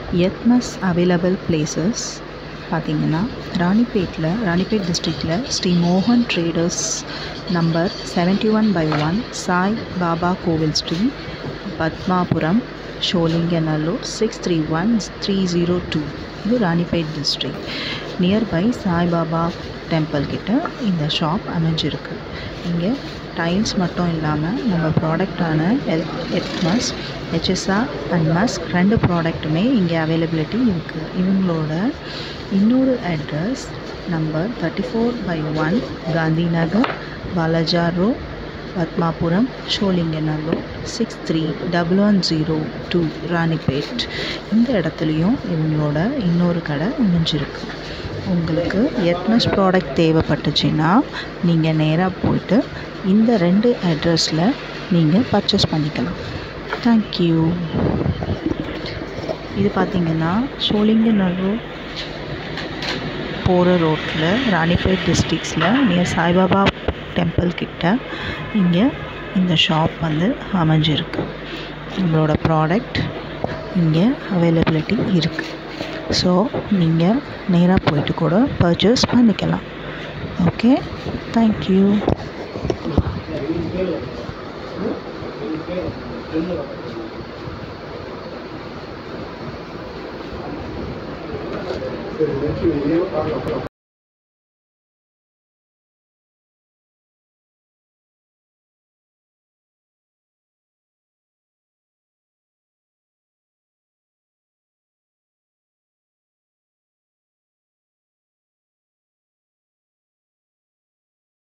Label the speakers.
Speaker 1: எத்மஸ் available places பார்த்தீங்கன்னா ராணிப்பேட்டில் ராணிப்பேட் டிஸ்ட்ரிக்டில் ஸ்ரீ மோகன் traders number seventy one by one Sai Baba கோவில் street Padmapuram Sholinganallur six three one three zero two இது Ranipet district nearby Saibaba temple கிட்ட இந்த ஷாப் அமைஞ்சிருக்கு இங்கே டைல்ஸ் மட்டும் இல்லாமல் நம்ம ப்ராடக்டான எல் எத்மஸ் ஹெச்எஸ்ஆர் அண்ட் மஸ்க் ரெண்டு ப்ராடக்ட்டுமே இங்கே அவைலபிலிட்டி இருக்குது இவங்களோட இன்னொரு address number thirty four by one Gandhi Nagar Walaja road Padmapuram Sholinganallur six three double one zero two Ranipet இந்த இடத்துலையும் இவங்களோட இன்னொரு கடை அமைஞ்சிருக்கு உங்களுக்கு எத்மஸ் ப்ராடக்ட் தேவைப்பட்டுச்சுன்னா நீங்கள் நேராக போயிட்டு இந்த ரெண்டு அட்ரஸில் நீங்கள் பர்ச்சேஸ் பண்ணிக்கலாம் தேங்க்யூ இது பார்த்திங்கன்னா சோழிங்கநல்லூர் போகிற ரோட்டில் ராணிப்பேட் டிஸ்ட்ரிக்ஸில் நியர் சாய்பாபா டெம்பிள் கிட்ட இங்கே இந்த ஷாப் வந்து அமைஞ்சிருக்கு நம்மளோட ப்ராடக்ட் இங்கே அவைலபிலிட்டி இருக்குது ஸோ நீங்கள் நேராக போயிட்டு கூட பர்ச்சேஸ் பண்ணிக்கலாம் ஓகே தேங்க்யூ